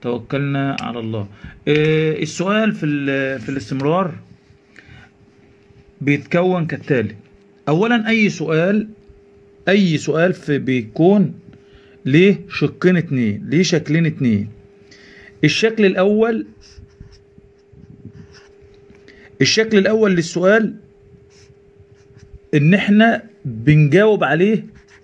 توكلنا على الله آه، السؤال في ال- في الاستمرار بيتكون كالتالي اولا اي سؤال اي سؤال في بيكون ليه شقين اتنين ليه شكلين اتنين الشكل الاول الشكل الاول للسؤال ان احنا بنجاوب عليه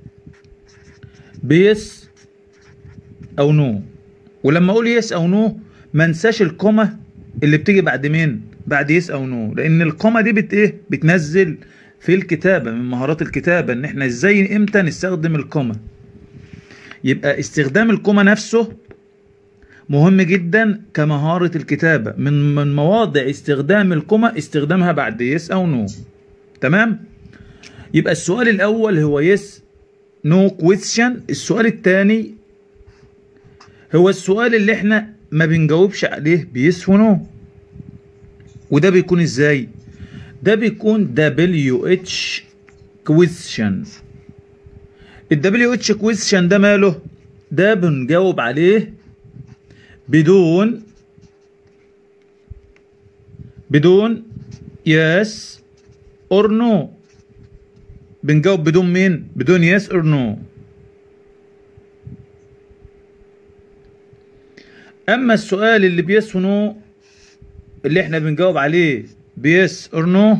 بيس او نو ولما اقول يس او نو ما انساش الكومه اللي بتيجي بعد مين بعد يس او نو لان الكومه دي بت ايه بتنزل في الكتابه من مهارات الكتابه ان احنا ازاي امتى نستخدم الكومه يبقى استخدام الكومه نفسه مهم جدا كمهارة الكتابة من من مواضع استخدام الكومة استخدامها بعد يس أو نو تمام يبقى السؤال الأول هو يس نو كويستشن السؤال الثاني هو السؤال اللي احنا ما بنجاوبش عليه بيس ونو وده بيكون ازاي ده بيكون دبليو اتش كويستشن الدبليو اتش كويستشن ده ماله ده بنجاوب عليه بدون بدون يس اور نو بنجاوب بدون مين بدون يس اور نو اما السؤال اللي بيس ونو اللي احنا بنجاوب عليه بيس اور نو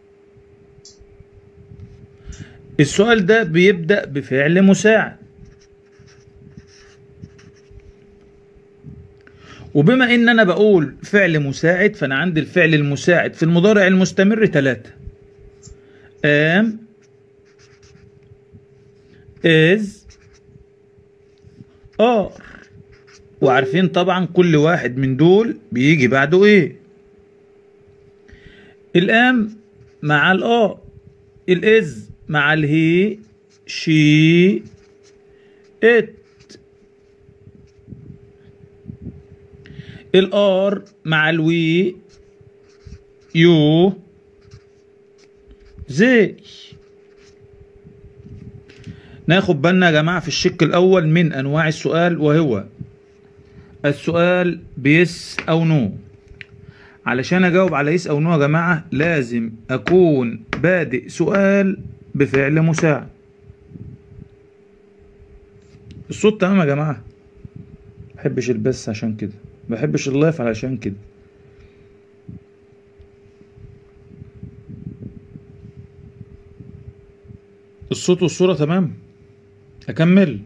السؤال ده بيبدأ بفعل مساعد وبما ان انا بقول فعل مساعد فانا عندي الفعل المساعد في المضارع المستمر ثلاثة am is are وعارفين طبعا كل واحد من دول بيجي بعده ايه الام مع الاه الاز مع الهي شي ات الار مع الوي يو زي ناخد بالنا يا جماعة في الشق الأول من أنواع السؤال وهو السؤال بيس أو نو علشان أجاوب على يس أو نو يا جماعة لازم أكون بادئ سؤال بفعل مساعد الصوت تمام يا جماعة بحبش البث عشان كده بحبش اللايف علشان كده الصوت والصورة تمام أكمل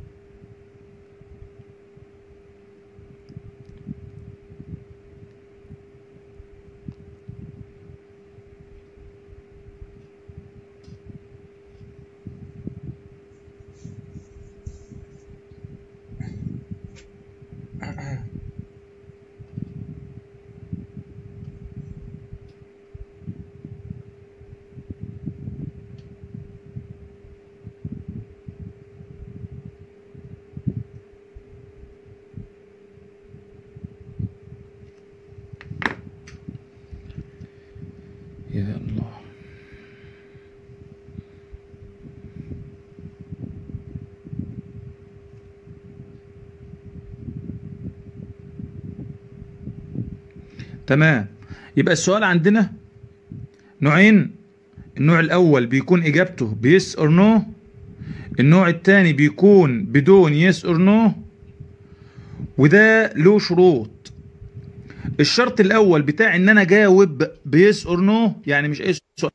يا الله تمام يبقى السؤال عندنا نوعين النوع الأول بيكون إجابته بيس أور نو النوع الثاني بيكون بدون يس أور نو وده له شروط الشرط الاول بتاع ان انا جاوب بيس اور نو يعني مش اي سؤال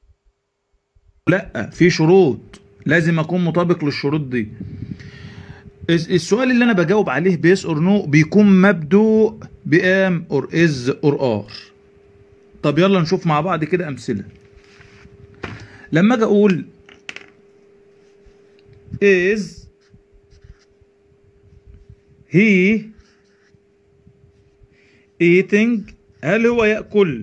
لا في شروط لازم اكون مطابق للشروط دي الس- السؤال اللي انا بجاوب عليه بيس اور نو بيكون مبدوء بام اور از اور ار طب يلا نشوف مع بعض كده امثله لما اجي اقول is he eating هل هو يأكل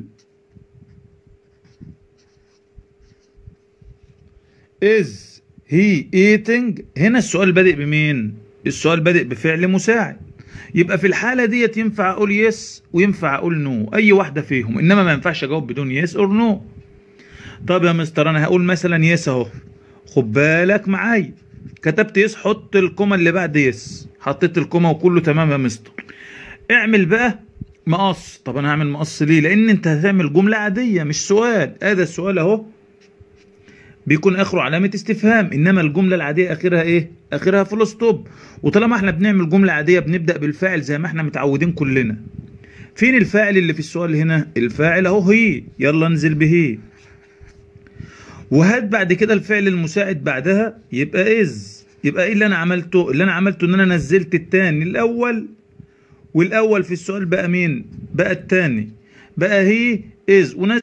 is he eating هنا السؤال بادئ بمين السؤال بادئ بفعل مساعد يبقى في الحالة ديت ينفع اقول يس وينفع اقول نو اي واحدة فيهم انما ما ينفعش اجاوب بدون يس اور نو طب يا مستر انا هقول مثلا يس اهو خد بالك معايا كتبت يس حط الكومه اللي بعد يس حطيت الكومه وكله تمام يا مستر اعمل بقى مقص طب انا هعمل مقص ليه لان انت هتعمل جمله عاديه مش سؤال هذا السؤال اهو بيكون اخره علامه استفهام انما الجمله العاديه اخرها ايه اخرها فول ستوب وطالما احنا بنعمل جمله عاديه بنبدا بالفاعل زي ما احنا متعودين كلنا فين الفاعل اللي في السؤال هنا الفاعل اهو هي يلا انزل به وهات بعد كده الفعل المساعد بعدها يبقى از يبقى ايه اللي انا عملته اللي انا عملته ان انا نزلت التاني الاول والاول في السؤال بقى مين بقى التاني بقى هي از ونزل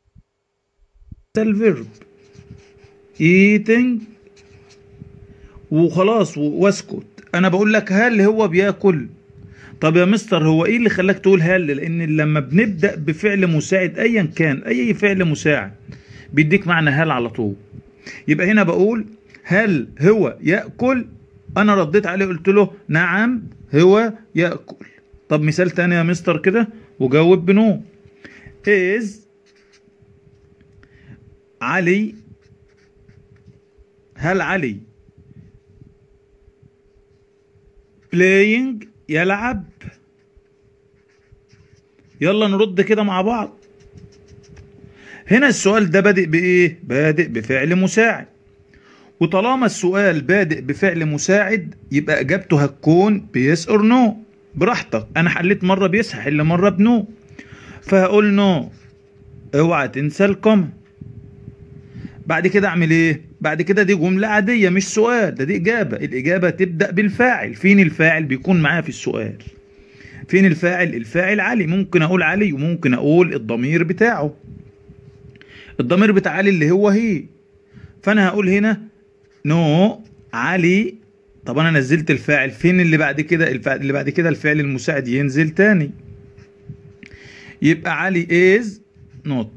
الفيرب eating وخلاص واسكت انا بقول لك هل هو بياكل طب يا مستر هو ايه اللي خلاك تقول هل لان لما بنبدا بفعل مساعد ايا كان اي فعل مساعد بيديك معنى هل على طول يبقى هنا بقول هل هو ياكل انا رديت عليه قلت له نعم هو ياكل طب مثال تاني يا مستر كده وجاوب بنو is علي هل علي playing يلعب يلا نرد كده مع بعض هنا السؤال ده بادئ بايه بادئ بفعل مساعد وطالما السؤال بادئ بفعل مساعد يبقى اجابته هتكون بيس اور نو براحتك انا حليت مره بيس هحل مره بنو فهقول نو اوعى تنسى الكوما بعد كده اعمل ايه بعد كده دي جمله عاديه مش سؤال ده دي اجابه الاجابه تبدا بالفاعل فين الفاعل بيكون معايا في السؤال فين الفاعل الفاعل علي ممكن اقول علي وممكن اقول الضمير بتاعه الضمير بتاع علي اللي هو هي فانا هقول هنا نو علي طب انا نزلت الفاعل فين اللي بعد كده الفاعل اللي بعد كده الفعل المساعد ينزل تاني يبقى علي is not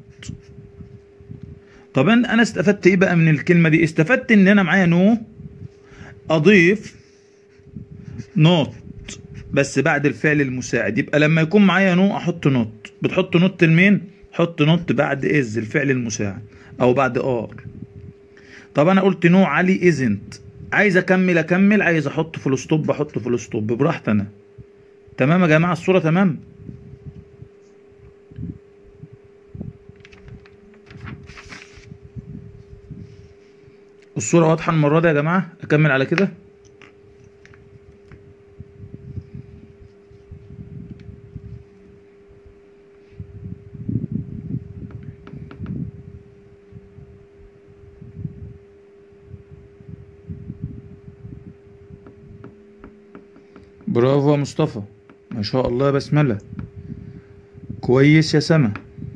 طب انا استفدت ايه بقى من الكلمه دي استفدت ان انا معايا نو اضيف نوت بس بعد الفعل المساعد يبقى لما يكون معايا نو احط نوت بتحط نوت لمين حط نوت بعد از الفعل المساعد او بعد ار طب انا قلت نو علي ازنت عايز اكمل اكمل عايز احط فول ستوب احط فول ستوب براحتي انا تمام يا جماعه الصوره تمام الصورة واضحة المرة دي يا جماعة أكمل على كده برافو يا مصطفى ما شاء الله يا بسملة كويس يا سما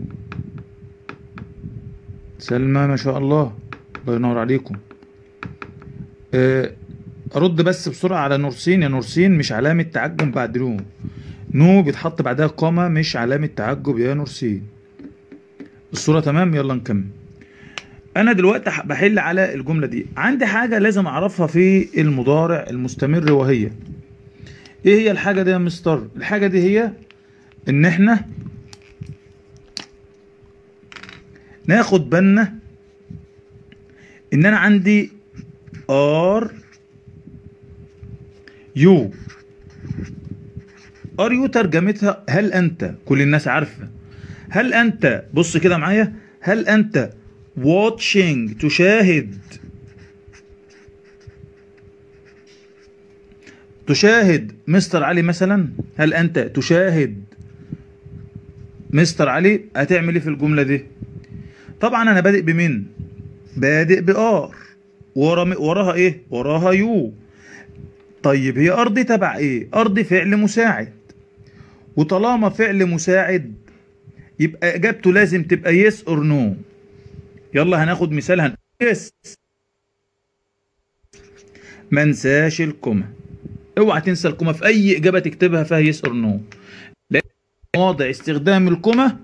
سلمى ما شاء الله الله ينور عليكم ارد بس بسرعه على نورسين يا نورسين مش علامه تعجب بعد نو نو بيتحط بعدها قامه مش علامه تعجب يا نورسين الصوره تمام يلا نكمل انا دلوقتي بحل على الجمله دي عندي حاجه لازم اعرفها في المضارع المستمر وهي ايه هي الحاجه دي يا مستر الحاجه دي هي ان احنا ناخد بالنا ان انا عندي ار يو ار يو ترجمتها هل انت كل الناس عارفه هل انت بص كده معايا هل انت watching تشاهد تشاهد مستر علي مثلا هل انت تشاهد مستر علي هتعمل ايه في الجمله دي طبعا انا بادئ بمين بادئ بار ورا وراها ايه وراها يو طيب هي ارض تبع ايه ارض فعل مساعد وطالما فعل مساعد يبقى اجابته لازم تبقى يس اور نو يلا هناخد مثال هن يس ما انساش الكوما اوعى تنسى الكوما في اي اجابه تكتبها فيها يس اور نو لان مواضع استخدام الكوما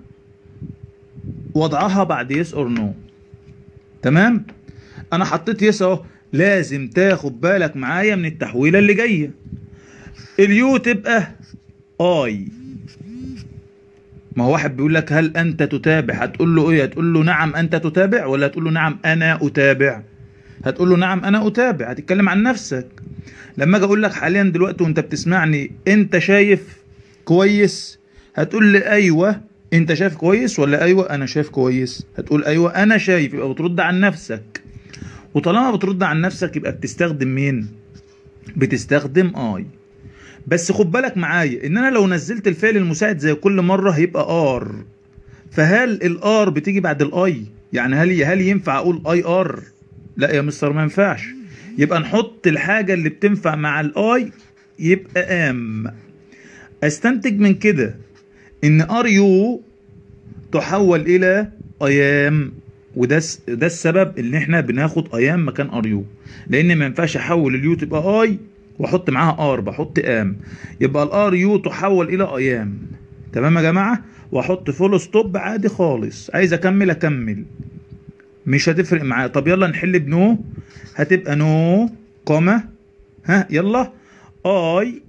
وضعها بعد يس اور نو تمام انا حطيت يس اهو لازم تاخد بالك معايا من التحويله اللي جايه اليو تبقى اي ما هو واحد بيقول لك هل انت تتابع هتقول له ايه هتقول له نعم انت تتابع ولا هتقول له نعم انا اتابع هتقول له نعم انا اتابع هتتكلم عن نفسك لما اجي اقول لك حاليا دلوقتي وانت بتسمعني انت شايف كويس هتقول لي ايوه انت شايف كويس ولا ايوه انا شايف كويس هتقول ايوه انا شايف يبقى بترد عن نفسك وطالما بترد عن نفسك يبقى بتستخدم مين بتستخدم اي بس خد بالك معايا ان انا لو نزلت الفعل المساعد زي كل مره هيبقى ار فهل الار بتيجي بعد الاي يعني هل هل ينفع اقول اي ار لا يا مستر ما ينفعش يبقى نحط الحاجه اللي بتنفع مع الاي يبقى ام استنتج من كده ان ار يو تحول الى ايام وده س- ده السبب ان احنا بناخد ايام مكان ار يو لان ما ينفعش احول اليو تبقى اي واحط معاها ار بحط ام يبقى الار يو تحول الى ايام تمام يا جماعه واحط فول ستوب عادي خالص عايز اكمل اكمل مش هتفرق معايا طب يلا نحل بنو هتبقى نو كوما ها يلا اي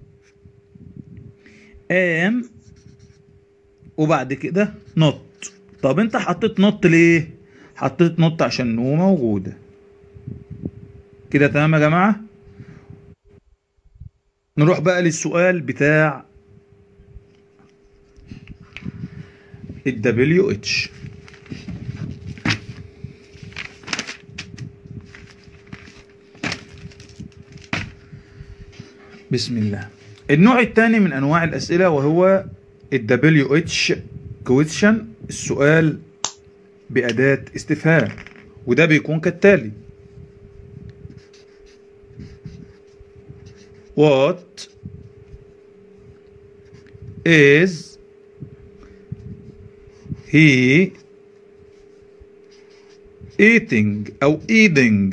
ام وبعد كده نوت طب انت حطيت نوت ليه حطيت نوت عشان نو موجوده كده تمام يا جماعه نروح بقى للسؤال بتاع ال WH بسم الله النوع الثاني من انواع الاسئله وهو ال WH question السؤال باداه استفهام وده بيكون كالتالي What is he eating أو eating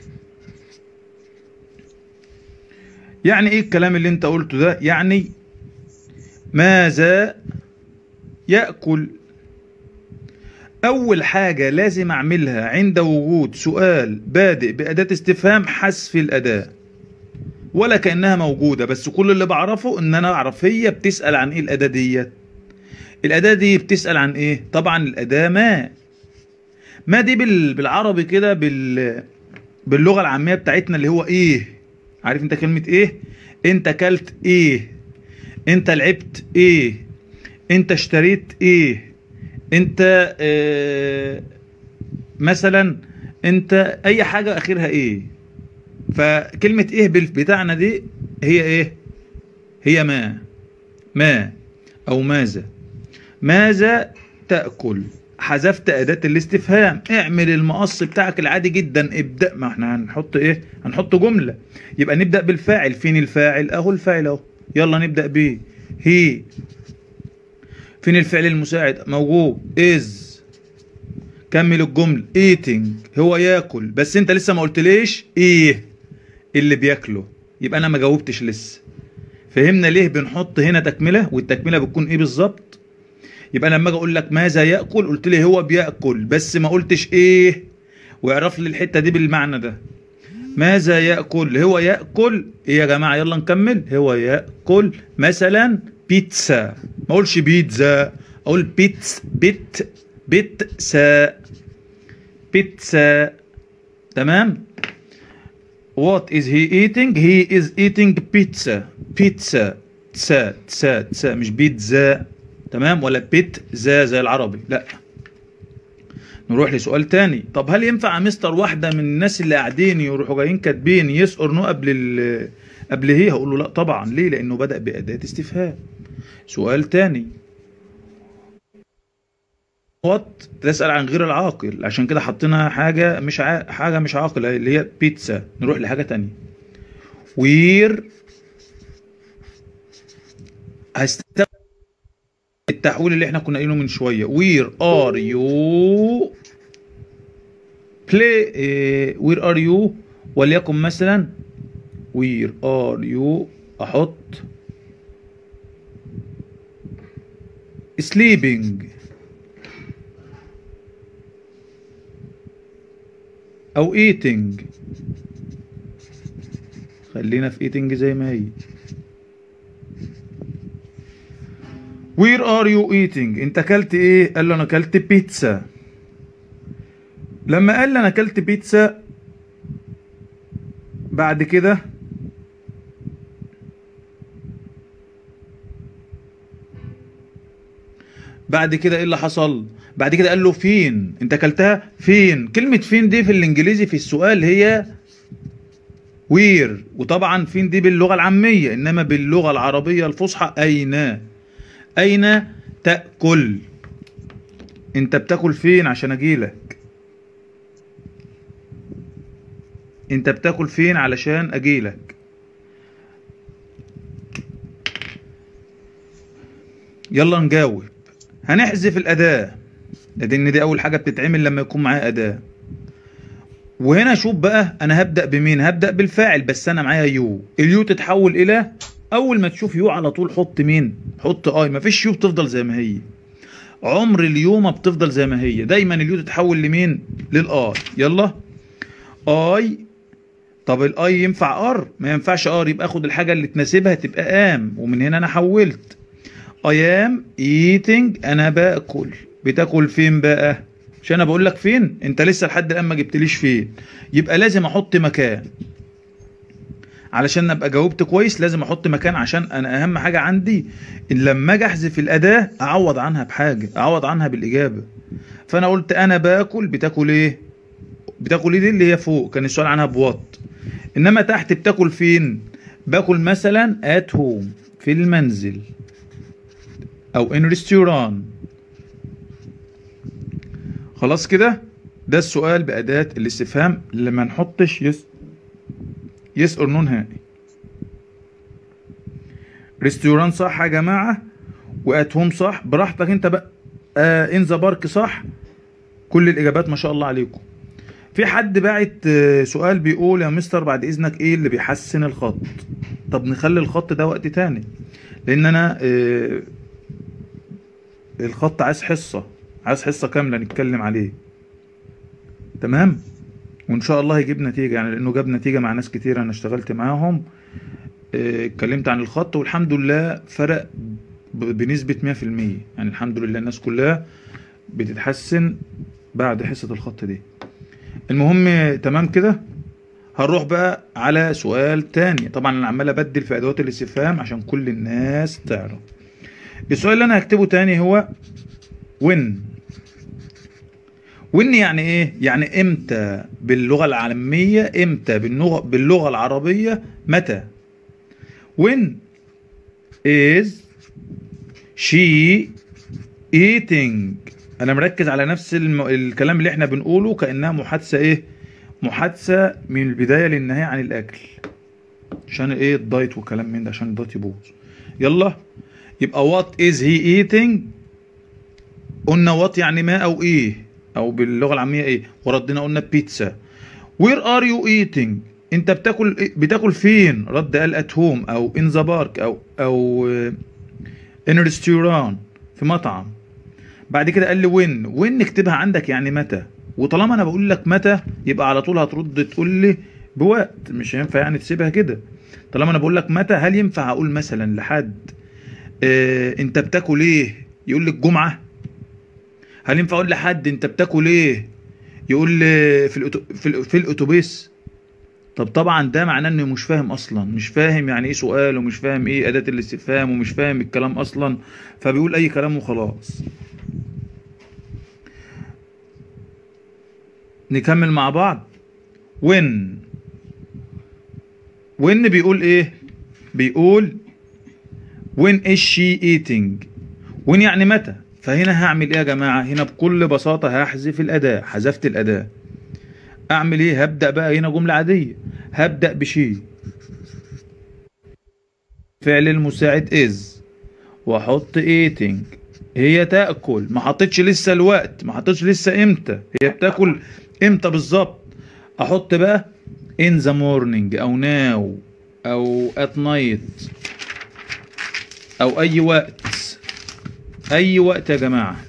يعني ايه الكلام اللي انت قلته ده يعني ماذا يأكل أول حاجة لازم أعملها عند وجود سؤال بادئ بأداة استفهام حذف الأداة ولا كأنها موجودة بس كل اللي بعرفه إن أنا أعرف هي بتسأل عن إيه الأداة ديت الأداة دي بتسأل عن إيه طبعا الأداة ما ما دي بال- بالعربي كده بال باللغة العامية بتاعتنا اللي هو إيه عارف أنت كلمة إيه أنت كلت إيه أنت لعبت إيه أنت اشتريت إيه أنت آه مثلا أنت أي حاجة آخرها إيه فكلمة ايه بال- بتاعنا دي هي ايه هي ما ما او ماذا ماذا تأكل حذفت أداة الاستفهام اعمل المقص بتاعك العادي جدا ابدأ ما احنا هنحط ايه هنحط جملة يبقى نبدأ بالفاعل فين الفاعل اهو الفاعل اهو يلا نبدأ بيه هي فين الفعل المساعد موجود is كمل الجملة eating هو ياكل بس انت لسه ما قلتليش ايه اللي بياكله يبقى انا ما جاوبتش لسه فهمنا ليه بنحط هنا تكملة والتكملة بتكون ايه بالظبط يبقى لما اجي اقول لك ماذا ياكل قلت لي هو بياكل بس ما قلتش ايه واعرف لي الحتة دي بالمعنى ده ماذا ياكل هو ياكل ايه يا جماعة يلا نكمل هو ياكل مثلا بيتزا ما اقولش بيتزا اقول بيتس بيت بيتزا بيتزا تمام What is he eating? He is eating pizza. Pizza. تسا تسا تسا مش بيتزا تمام ولا بيتزا زي العربي لا نروح لسؤال تاني طب هل ينفع يا مستر واحدة من الناس اللي قاعدين يروحوا جايين كاتبين يس اور نو قبل ال قبل هي هقول له لا طبعا ليه لانه بدأ بأداة استفهام سؤال تاني وات تسأل عن غير العاقل عشان كده حطينا حاجة مش ع... حاجة مش عاقلة اللي هي بيتزا نروح لحاجة تانية وير هستخدم التحويل اللي احنا كنا قايلينه من شوية وير ار يو بلاي وير ار يو وليكن مثلا وير ار يو احط sleeping او eating خلينا في eating زي ما هي where are you eating انت اكلت ايه قال له انا اكلت بيتزا لما قال لي انا اكلت بيتزا بعد كده بعد كده ايه اللي حصل بعد كده قال له فين انت اكلتها فين كلمة فين دي في الانجليزي في السؤال هي وير وطبعا فين دي باللغة العامية انما باللغة العربية الفصحى اين اين تأكل انت بتاكل فين عشان اجيلك انت بتاكل فين علشان اجيلك يلا نجاوب هنحذف الأداة لأن دي أول حاجة بتتعمل لما يكون معايا أداة وهنا شوف بقى أنا هبدأ بمين هبدأ بالفاعل بس أنا معايا يو اليو تتحول إلى أول ما تشوف يو على طول حط مين حط آي مفيش يو بتفضل زي ما هي عمر اليو ما بتفضل زي ما هي دايما اليو تتحول لمين للآي يلا آي طب الاي ينفع ار ما ينفعش ار يبقى اخد الحاجه اللي تناسبها تبقى ام ومن هنا انا حولت I am eating انا باكل بتاكل فين بقى مش انا بقول لك فين انت لسه لحد الان ما جبتليش فين يبقى لازم احط مكان علشان ابقى جاوبت كويس لازم احط مكان عشان انا اهم حاجه عندي ان لما اجي احذف الاداه اعوض عنها بحاجه اعوض عنها بالاجابه فانا قلت انا باكل بتاكل ايه بتاكل ايه دي اللي هي فوق كان السؤال عنها بوات انما تحت بتاكل فين باكل مثلا at home في المنزل او ان ريستوران خلاص كده ده السؤال بأداة الاستفهام اللي ما نحطش يس يس اور نو نهائي ريستوران صح يا جماعة وات هوم صح براحتك انت بقى آه ان ذا بارك صح كل الاجابات ما شاء الله عليكم في حد باعت آه، سؤال بيقول يا مستر بعد اذنك ايه اللي بيحسن الخط طب نخلي الخط ده وقت تاني لان انا آه، الخط عايز حصة عايز حصة كاملة نتكلم عليه تمام وان شاء الله هيجيب نتيجة يعني لانه جاب نتيجة مع ناس كتير انا اشتغلت معاهم آه، اتكلمت عن الخط والحمد لله فرق ب- بنسبة 100% يعني الحمد لله الناس كلها بتتحسن بعد حصة الخط دي المهم تمام كده هنروح بقى على سؤال تاني طبعا انا عمال ابدل في ادوات الاستفهام عشان كل الناس تعرف السؤال اللي انا هكتبه تاني هو وين وين يعني ايه يعني امتى باللغة العالمية امتى باللغة, باللغة العربية متى when is she eating انا مركز على نفس الم... الكلام اللي احنا بنقوله كأنها محادثة ايه محادثة من البداية للنهاية عن الاكل عشان ايه الدايت وكلام من ده عشان الدايت يبوظ يلا يبقى وات از هي ايتنج قلنا وات يعني ما او ايه او باللغه العاميه ايه وردنا قلنا بيتزا وير ار يو ايتنج انت بتاكل إيه؟ بتاكل فين رد قال ات هوم او ان ذا بارك او او ان ريستوران في مطعم بعد كده قال لي وين وين نكتبها عندك يعني متى وطالما انا بقول لك متى يبقى على طول هترد تقول لي بوقت مش هينفع يعني تسيبها كده طالما انا بقول لك متى هل ينفع اقول مثلا لحد آه انت بتاكل ايه يقول لي الجمعه هل ينفع اقول لحد انت بتاكل ايه يقول لي في الأتو... في, ال... في الاتوبيس طب طبعا ده معناه انه مش فاهم اصلا مش فاهم يعني ايه سؤال ومش فاهم ايه اداه الاستفهام ومش فاهم الكلام اصلا فبيقول اي كلام وخلاص نكمل مع بعض when when بيقول ايه بيقول when is she eating when يعني متى فهنا هعمل ايه يا جماعة هنا بكل بساطة هحذف الاداة حذفت الاداة اعمل ايه هبدأ بقى هنا جملة عادية هبدأ بشي فعل المساعد is واحط eating هي تاكل ما حطيتش لسه الوقت ما حطيتش لسه امتى هي بتاكل امتى بالظبط احط بقى in the morning او now او at night او اي وقت اي وقت يا جماعة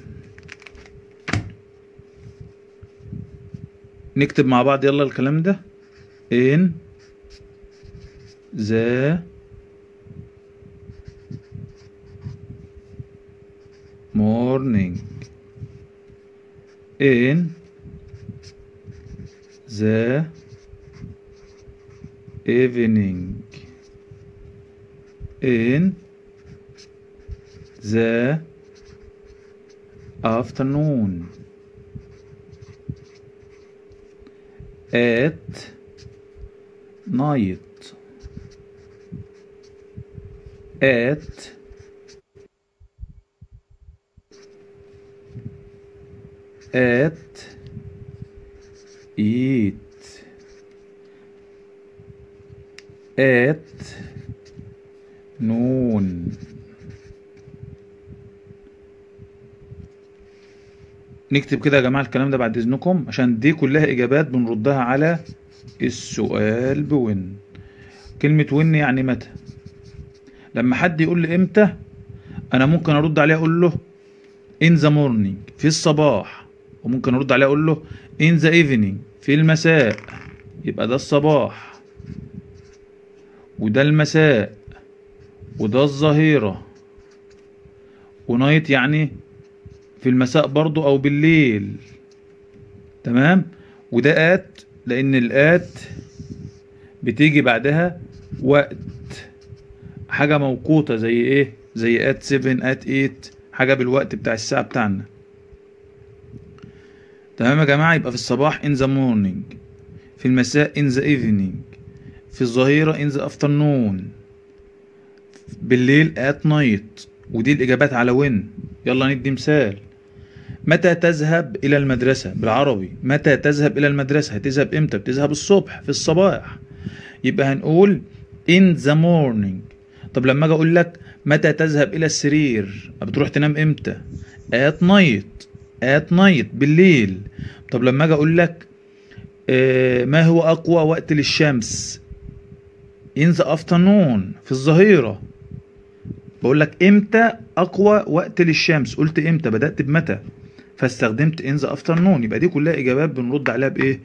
نكتب مع بعض يلا الكلام ده in the morning in the evening in the afternoon at night at at eat at noon نكتب كده يا جماعة الكلام ده بعد إذنكم عشان دي كلها إجابات بنردها على السؤال بوين كلمة وين يعني متى لما حد يقول لي إمتى أنا ممكن أرد عليه أقول له in the morning في الصباح وممكن أرد عليه أقول له in the evening في المساء يبقى ده الصباح وده المساء وده الظهيرة ونايت يعني في المساء برضو او بالليل تمام وده ات لان الات بتيجي بعدها وقت حاجة موقوتة زي ايه زي ات 7 ات 8 حاجة بالوقت بتاع الساعة بتاعنا تمام يا جماعة يبقى في الصباح in the morning في المساء in the evening في الظهيرة in the afternoon بالليل at night ودي الإجابات على وين يلا ندي مثال متى تذهب إلى المدرسة بالعربي متى تذهب إلى المدرسة هتذهب إمتى بتذهب الصبح في الصباح يبقى هنقول in the morning طب لما أجي أقول لك متى تذهب إلى السرير بتروح تنام إمتى at night at night بالليل طب لما أجي أقول لك آه، ما هو أقوى وقت للشمس in the afternoon في الظهيرة بقول لك امتى اقوى وقت للشمس قلت امتى بدأت بمتى فاستخدمت in the afternoon يبقى دي كلها اجابات بنرد عليها بايه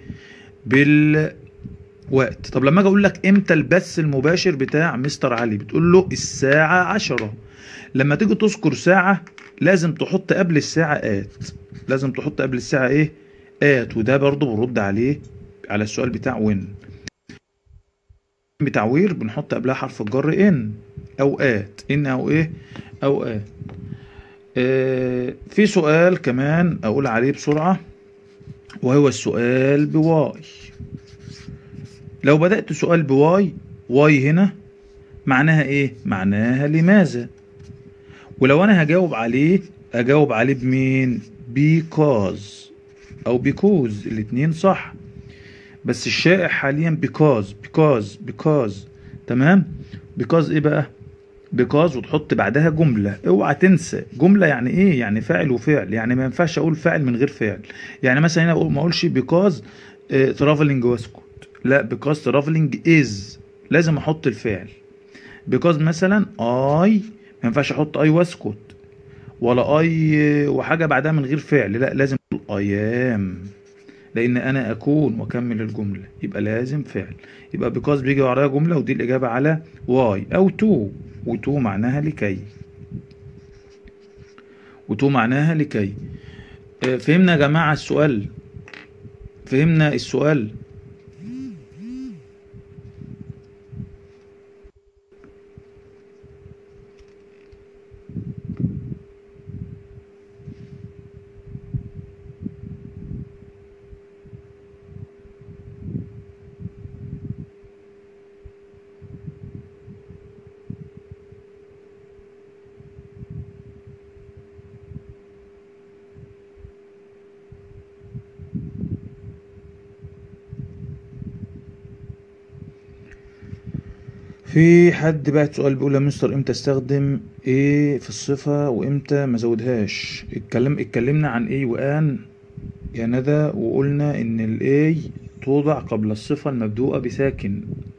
بالوقت طب لما اجي اقول لك امتى البث المباشر بتاع مستر علي بتقول له الساعة عشرة لما تيجي تذكر ساعة لازم تحط قبل الساعة آت لازم تحط قبل الساعة ايه آت وده برضو برد عليه على السؤال بتاع وين بتعوير بنحط قبلها حرف الجر ان او ات ان او ايه او ات آه في سؤال كمان اقول عليه بسرعة وهو السؤال بواي لو بدأت سؤال بواي واي هنا معناها ايه معناها لماذا ولو انا هجاوب عليه اجاوب عليه بمين because او because الاتنين صح بس الشائع حاليا because because because تمام because ايه بقى because وتحط بعدها جملة اوعى تنسى جملة يعني ايه يعني فاعل وفعل يعني ما ينفعش اقول فاعل من غير فعل يعني مثلا هنا أقول- ما اقولش because آه، traveling واسكت لا because traveling is لازم احط الفعل because مثلا I ما ينفعش احط I واسكت ولا I وحاجة بعدها من غير فعل لا لازم اقول I am لان انا اكون واكمل الجمله يبقى لازم فعل يبقى because بيجي ورايا جمله ودي الاجابه على why او to وتو معناها لكي وتو معناها لكي آه، فهمنا يا جماعه السؤال فهمنا السؤال في حد بعت سؤال بيقول يا مستر امتى استخدم ايه في الصفة وامتى ما زودهاش اتكلم اتكلمنا عن ايه وان يا ندى وقلنا ان الاي توضع قبل الصفة المبدوءة بساكن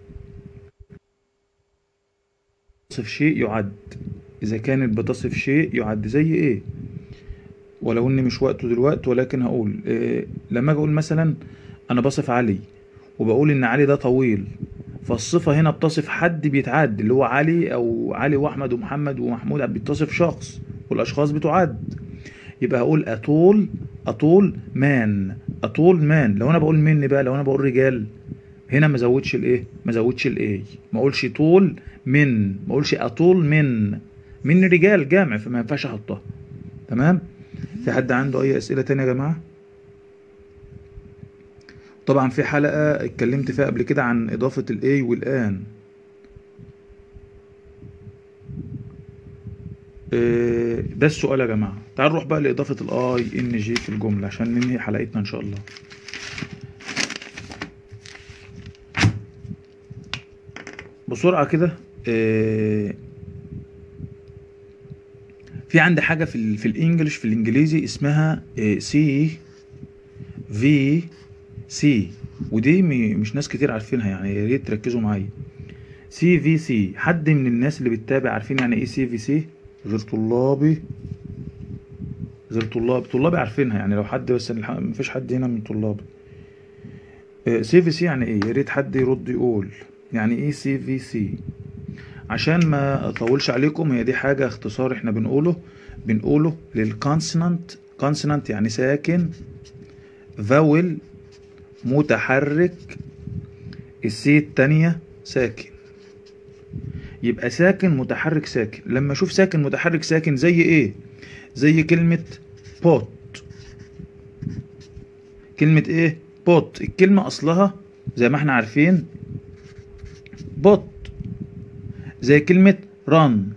تصف شيء يعد اذا كانت بتصف شيء يعد زي ايه ولو ان مش وقته دلوقتي ولكن هقول إيه لما اجي اقول مثلا انا بصف علي وبقول ان علي ده طويل فالصفة هنا بتصف حد بيتعد اللي هو علي او علي واحمد ومحمد ومحمود بتصف شخص والاشخاص بتعد يبقى هقول اطول اطول مان اطول مان لو انا بقول مني بقى لو انا بقول رجال هنا ما زودش الايه ما زودش الاي ما اقولش طول من ما اقولش اطول من من رجال جامع فما ينفعش احطها تمام في حد عنده اي اسئله تانية يا جماعه طبعا في حلقه اتكلمت فيها قبل كده عن اضافه الاي والان آه، ده السؤال يا جماعه تعال نروح بقى لاضافه الاي ان جي في الجمله عشان ننهي حلقتنا ان شاء الله بسرعه كده آه، في عندي حاجه في ال في الانجليش في الانجليزي اسمها سي في سي ودي م- مش ناس كتير عارفينها يعني يا ريت تركزوا معايا سي في سي حد من الناس اللي بتتابع عارفين يعني ايه سي في سي غير طلابي غير طلابي طلابي عارفينها يعني لو حد بس الح- مفيش حد هنا من طلابي سي في سي يعني ايه يا ريت حد يرد يقول يعني ايه سي في سي عشان ما اطولش عليكم هي دي حاجة اختصار احنا بنقوله بنقوله للكونسونانت كونسونانت يعني ساكن فاول متحرك السي التانية ساكن يبقى ساكن متحرك ساكن لما اشوف ساكن متحرك ساكن زي ايه زي كلمة بوت كلمة ايه بوت الكلمة اصلها زي ما احنا عارفين بوت زي كلمة ران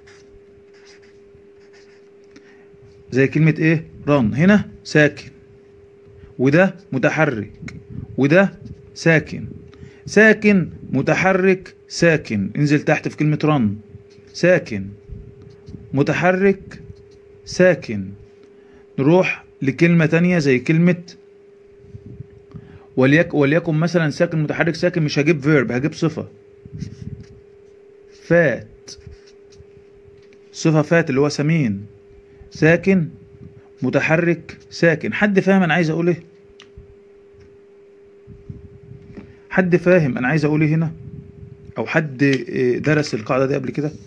زي كلمة ايه ران هنا ساكن وده متحرك وده ساكن ساكن متحرك ساكن انزل تحت في كلمة رن ساكن متحرك ساكن نروح لكلمة تانية زي كلمة وليك وليكن مثلا ساكن متحرك ساكن مش هجيب فيرب هجيب صفة فات صفة فات اللي هو سمين ساكن متحرك ساكن حد فاهم انا عايز اقول ايه حد فاهم انا عايز اقول ايه هنا او حد إيه، درس القاعدة دي قبل كده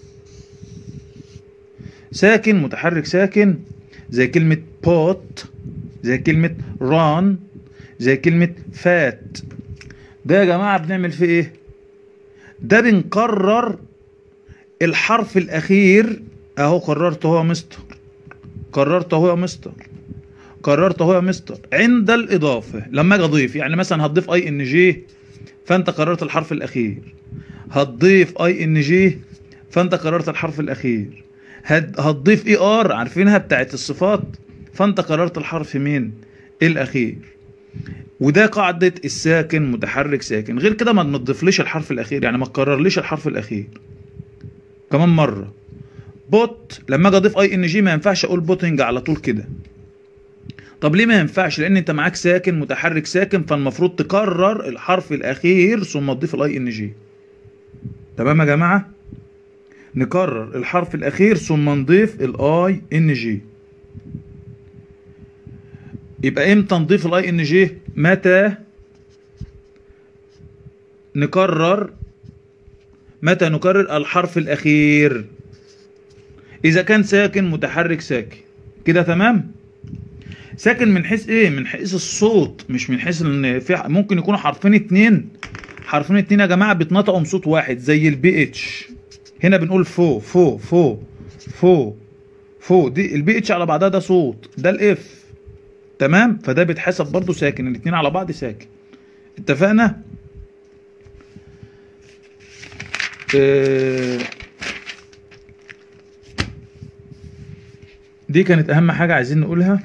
ساكن متحرك ساكن زي كلمة بوت زي كلمة ران زي كلمة فات ده يا جماعة بنعمل فيه ايه ده بنكرر الحرف الاخير اهو قررت هو مستر قررت اهو يا مستر قررت اهو يا مستر عند الاضافه لما اجي اضيف يعني مثلا هتضيف اي ان جي فانت قررت الحرف الاخير هتضيف اي ان جي فانت قررت الحرف الاخير هت- هتضيف اي ار عارفينها بتاعت الصفات فانت قررت الحرف مين الاخير وده قاعدة الساكن متحرك ساكن غير كده ما تضيفليش الحرف الاخير يعني ما تكررليش الحرف الاخير كمان مرة بوت لما اجي اضيف اي ان جي ما ينفعش اقول بوتنج على طول كده طب ليه ما ينفعش لان انت معاك ساكن متحرك ساكن فالمفروض تكرر الحرف الاخير ثم تضيف الاي ان جي تمام يا جماعه نكرر الحرف الاخير ثم نضيف الاي ان جي يبقى امتى نضيف الاي ان جي متى نكرر متى نكرر الحرف الاخير اذا كان ساكن متحرك ساكن كده تمام ساكن من حيث ايه من حيث الصوت مش من حيث ان في ح- ممكن يكونوا حرفين اتنين حرفين اتنين يا جماعه بيتنطقوا بصوت واحد زي البي اتش هنا بنقول فو فو فو فو فو دي البي اتش على بعضها ده صوت ده الاف تمام فده بيتحسب برضو ساكن الاتنين على بعض ساكن اتفقنا آه، دي كانت اهم حاجة عايزين نقولها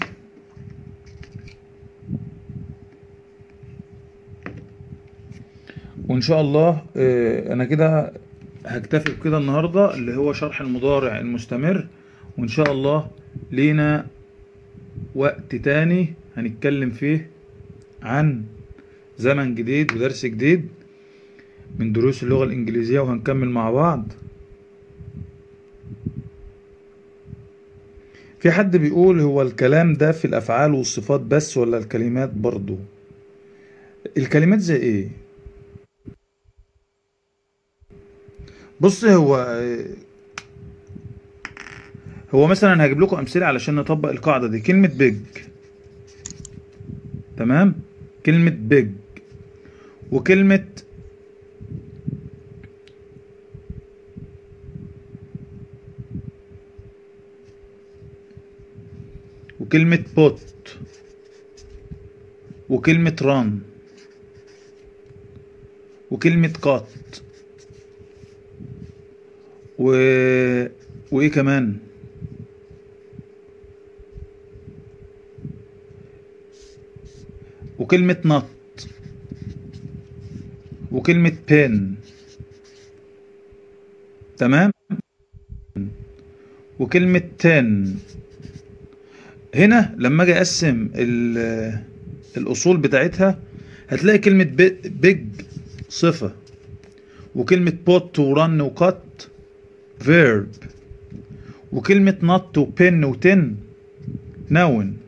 وان شاء الله آه، انا كده هكتفي بكده النهاردة اللي هو شرح المضارع المستمر وان شاء الله لينا وقت تاني هنتكلم فيه عن زمن جديد ودرس جديد من دروس اللغة الإنجليزية وهنكمل مع بعض في حد بيقول هو الكلام ده في الأفعال والصفات بس ولا الكلمات برضو الكلمات زي ايه بص هو هو مثلا هجيب لكم امثله علشان نطبق القاعده دي كلمه بيج تمام كلمه بيج وكلمة وكلمة بوت وكلمة ران وكلمة قات و... وإيه كمان وكلمة نط وكلمة بين تمام وكلمة تن هنا لما اجي اقسم ال- الاصول بتاعتها هتلاقي كلمة بيج صفة وكلمة بوت ورن وكات فيرب وكلمة نط وبن وتن نون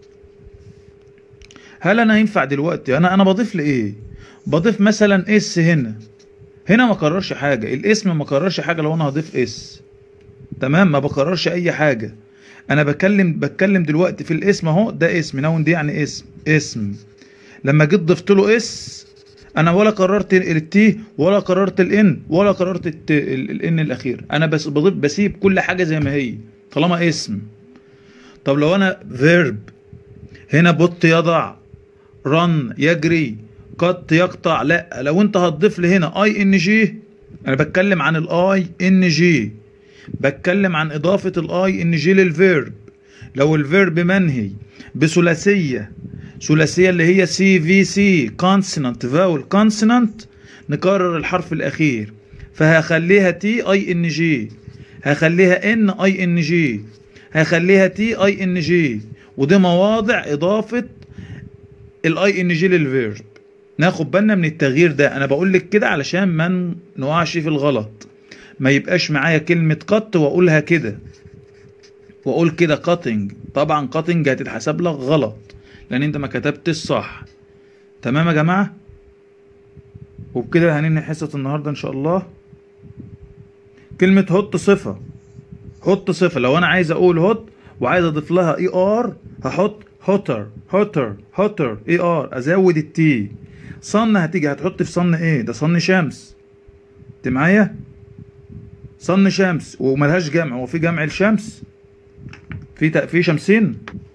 هل انا ينفع دلوقتي انا انا بضيف لايه بضيف مثلا اس هنا هنا ما كررش حاجة الاسم ما كررش حاجة لو انا هضيف اس تمام ما بكررش اي حاجة انا بتكلم بتكلم دلوقتي في الاسم اهو ده اسم نون دي يعني اسم اسم لما جيت ضفت له اس انا ولا قررت التي ولا قررت الان ولا قررت الان الاخير انا بس بضيف بسيب كل حاجه زي ما هي طالما اسم طب لو انا فيرب هنا بط يضع رن يجري قط يقطع لا لو انت هتضيف لي هنا اي ان جي انا بتكلم عن الاي ان جي بتكلم عن اضافه الاي ان جي للفيرب لو الفيرب منهي بثلاثيه ثلاثيه اللي هي سي في سي كونسونانت فاول كونسونانت نكرر الحرف الاخير فهخليها تي اي ان جي هخليها ان اي ان جي هخليها تي اي ان جي ودي مواضع اضافه الاي ان جي للفيرب ناخد بالنا من التغيير ده انا بقول لك كده علشان ما نقعش في الغلط ما يبقاش معايا كلمة قط واقولها كده واقول كده قاتنج طبعا قاتنج هتتحسب لك غلط لان انت ما كتبتش صح تمام يا جماعة وبكده هننهي حصة النهاردة ان شاء الله كلمة هوت صفة هوت صفة لو انا عايز اقول هوت وعايز اضيف لها اي ار هحط هوتر هوتر هوتر اي ار ازود التي صن هتيجي هتحط في صن ايه ده صن شمس انت معايا صن شمس وملهاش جمع هو في جمع الشمس في تق- في شمسين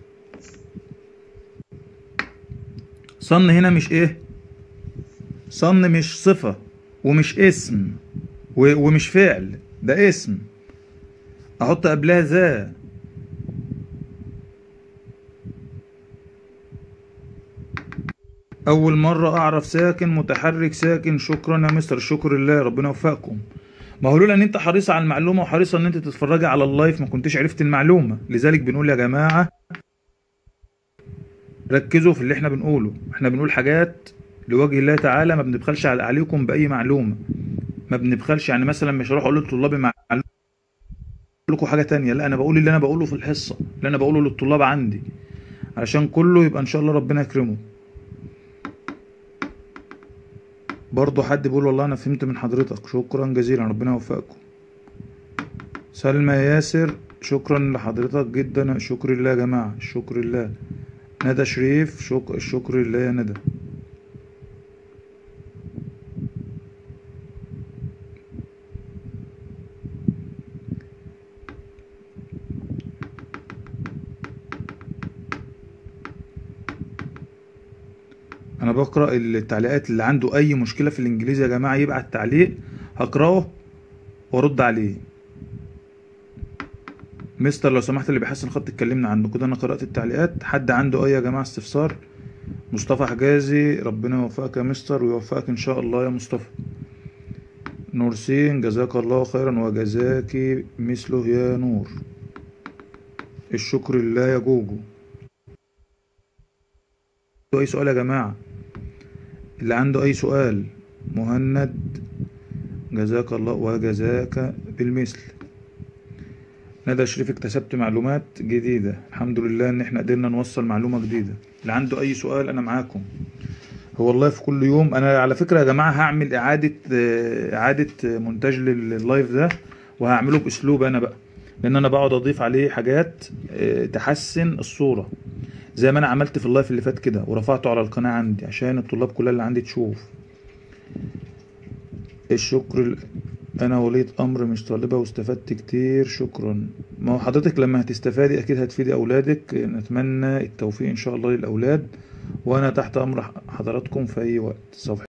صن هنا مش ايه صن مش صفة ومش اسم و- ومش فعل ده اسم احط قبلها ذا اول مرة اعرف ساكن متحرك ساكن شكرا يا مستر شكر لله ربنا يوفقكم ما هو لولا ان انت حريصة على المعلومة وحريصة ان انت تتفرجي على اللايف ما كنتش عرفت المعلومة لذلك بنقول يا جماعة ركزوا في اللي احنا بنقوله احنا بنقول حاجات لوجه الله تعالى ما بنبخلش على- عليكم باي معلومة ما بنبخلش يعني مثلا مش هروح اقول للطلاب معلومة لكم حاجة تانية لا انا بقول اللي انا بقوله في الحصة اللي انا بقوله للطلاب عندي علشان كله يبقى ان شاء الله ربنا يكرمه برضه حد بيقول والله انا فهمت من حضرتك شكرا جزيلا ربنا يوفقكم سلمى ياسر شكرا لحضرتك جدا شكر لله يا جماعة شكر لله ندى شريف شك... الشكر لله يا ندى انا بقرا التعليقات اللي عنده اي مشكله في الانجليزي يا جماعه يبعت تعليق هقراه وارد عليه مستر لو سمحت اللي بيحسن خط اتكلمنا عنه كده انا قرات التعليقات حد عنده اي يا جماعه استفسار مصطفى حجازي ربنا يوفقك يا مستر ويوفقك ان شاء الله يا مصطفى نورسين جزاك الله خيرا وجزاك مثله يا نور الشكر لله يا جوجو اي سؤال يا جماعه اللي عنده اي سؤال مهند جزاك الله وجزاك بالمثل ندى شريف اكتسبت معلومات جديدة الحمد لله ان احنا قدرنا نوصل معلومة جديدة اللي عنده اي سؤال انا معاكم هو والله في كل يوم انا على فكرة يا جماعة هعمل اعادة آه، اعادة آه، مونتاج لللايف ده وهعمله باسلوب انا بقى لان انا بقعد اضيف عليه حاجات آه، تحسن الصورة زي ما انا عملت في اللايف اللي فات كده ورفعته على القناة عندي عشان الطلاب كلها اللي عندي تشوف الشكر ال- انا ولية امر مش طالبة واستفدت كتير شكرا ما هو حضرتك لما هتستفادي اكيد هتفيدي اولادك نتمنى التوفيق ان شاء الله للاولاد وانا تحت امر حضراتكم في اي وقت صفحة